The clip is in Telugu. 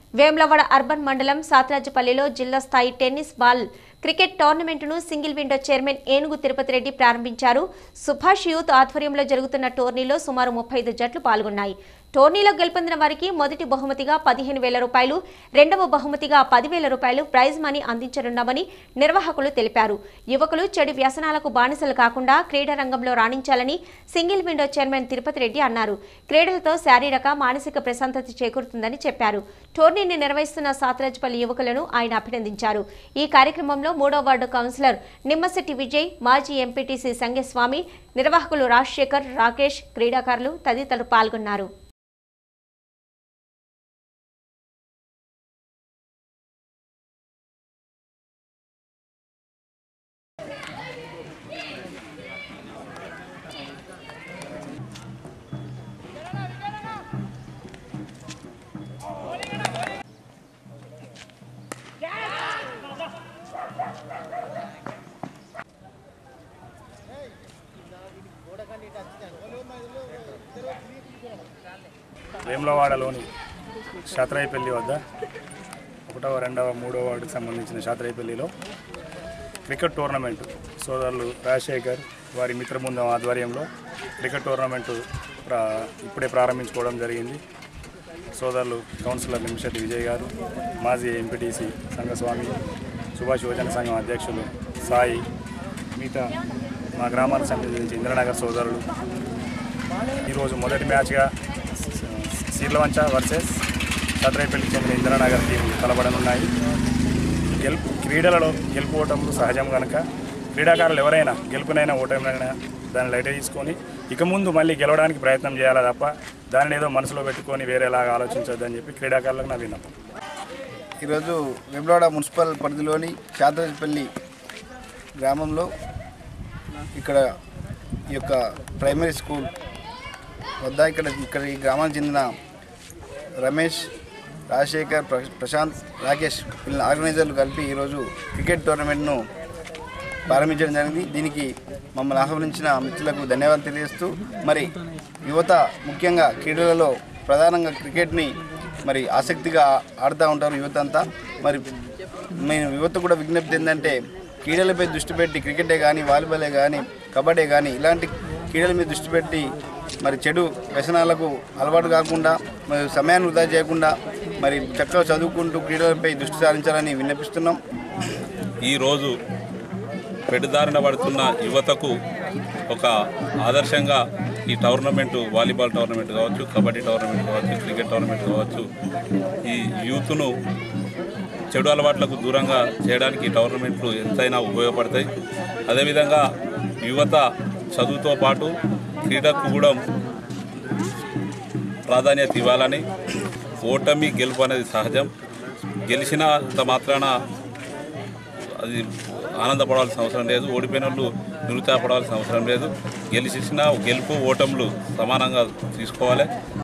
వేములవాడ అర్బన్ మండలం సాత్రాజపల్లిలో జిల్లా స్థాయి టెన్నిస్ బాల్ క్రికెట్ టోర్నమెంటును single window chairman Enugu Tirupati Reddy ప్రారంభించారు సుభాష్ యూత్ ఆధ్వర్యంలో జరుగుతున్న టోర్నీలో సుమారు ముప్పై ఐదు జట్లు పాల్గొన్నాయి టోర్నీలో గెలుపొందిన వారికి మొదటి బహుమతిగా పదిహేను వేల రూపాయలు రెండవ బహుమతిగా పదివేల రూపాయలు ప్రైజ్ మనీ అందించనున్నామని నిర్వాహకులు తెలిపారు యువకులు చెడు వ్యసనాలకు బానిసలు కాకుండా క్రీడా రంగంలో రాణించాలని single window chairman Tirupati Reddy అన్నారు క్రీడలతో శారీరక మానసిక ప్రశాంతత చేకూరుతుందని చెప్పారు టోర్నీని నిర్వహిస్తున్న సాత్రాజ్పల్లి యువకులను ఆయన అభినందించారు ఈ కార్యక్రమంలో మూడో వార్డు కౌన్సిలర్ నిమ్మశెట్టి విజయ్ మాజీ ఎంపీటీసీ సంగస్వామి నిర్వాహకులు రాజశేఖర్ రాకేష్ క్రీడాకారులు తదితరులు పాల్గొన్నారు వేములవాడలోని శాతరాయిపల్లి వద్ద ఒకటవ రెండవ మూడవ వార్డుకు సంబంధించిన శాతరాయిపల్లిలో క్రికెట్ టోర్నమెంట్ సోదరులు రాజశేఖర్ వారి మిత్రబృందం ఆధ్వర్యంలో క్రికెట్ టోర్నమెంటు ప్రా ఇప్పుడే ప్రారంభించుకోవడం జరిగింది సోదరులు కౌన్సిలర్ నిమిషెట్టి విజయ్ గారు మాజీ ఎంపీటీసీ సంఘస్వామి సుభాష్ యువజన సంఘం అధ్యక్షులు సాయి మిగతా మా గ్రామానికి సంబంధించి ఇంద్రనగర్ సోదరులు ఈరోజు మొదటి మ్యాచ్గా సీర్లవంచ వర్సెస్ సత్రాయిపల్లికి చెందిన ఇంద్రనగర్ టీం కలబడనున్నాయి గెలుపు క్రీడలలో గెలుపు ఓటములు సహజం కనుక క్రీడాకారులు ఎవరైనా గెలుపునైనా ఓటమినైనా దాన్ని లైట్ తీసుకొని ఇక ముందు మళ్ళీ గెలవడానికి ప్రయత్నం చేయాలి తప్ప దానిని ఏదో మనసులో పెట్టుకొని వేరేలాగా ఆలోచించొద్దని చెప్పి క్రీడాకారులకు నా విన్నపం ఈరోజు వెమ్లవాడ మున్సిపల్ పరిధిలోని శాతరాజపల్లి గ్రామంలో ఇక్కడ ఈ యొక్క ప్రైమరీ స్కూల్ వద్ద ఇక్కడ ఇక్కడ ఈ గ్రామానికి చెందిన రమేష్ రాజశేఖర్ ప్ర- ప్రశాంత్ రాకేష్ వీళ్ళ ఆర్గనైజర్లు కలిపి ఈరోజు క్రికెట్ టోర్నమెంట్ను ప్రారంభించడం జరిగింది దీనికి మమ్మల్ని ఆహ్వానించిన మిత్రులకు ధన్యవాదాలు తెలియజేస్తూ మరి యువత ముఖ్యంగా క్రీడలలో ప్రధానంగా క్రికెట్ని మరి ఆసక్తిగా ఆడుతూ ఉంటారు యువత అంతా మరి మేము యువత కూడా విజ్ఞప్తి ఏంటంటే క్రీడలపై దృష్టి పెట్టి క్రికెటే కానీ వాలీబాలే కానీ కబడ్డీ కానీ ఇలాంటి క్రీడల మీద దృష్టి పెట్టి మరి చెడు వ్యసనాలకు అలవాటు కాకుండా మరి సమయాన్ని వృధా చేయకుండా మరి చక్కగా చదువుకుంటూ క్రీడలపై దృష్టి సారించాలని విన్నపిస్తున్నాం ఈరోజు పెడుదారిన పడుతున్న యువతకు ఒక ఆదర్శంగా ఈ టోర్నమెంట్ వాలీబాల్ టోర్నమెంట్ కావచ్చు కబడ్డీ టోర్నమెంట్ కావచ్చు క్రికెట్ టోర్నమెంట్ కావచ్చు ఈ యూత్ను చెడు అలవాట్లకు దూరంగా చేయడానికి ఈ టోర్నమెంట్లు ఎంతైనా ఉపయోగపడతాయి అదేవిధంగా యువత చదువుతో పాటు క్రీడకు కూడా ప్రాధాన్యత ఇవ్వాలని ఓటమి గెలుపు అనేది సహజం గెలిచినంత మాత్రాన అది ఆనందపడాల్సిన అవసరం లేదు ఓడిపోయిన వాళ్ళు నిరుత్సాహపడాల్సిన అవసరం లేదు గెలిచిన గెలుపు ఓటములు సమానంగా తీసుకోవాలి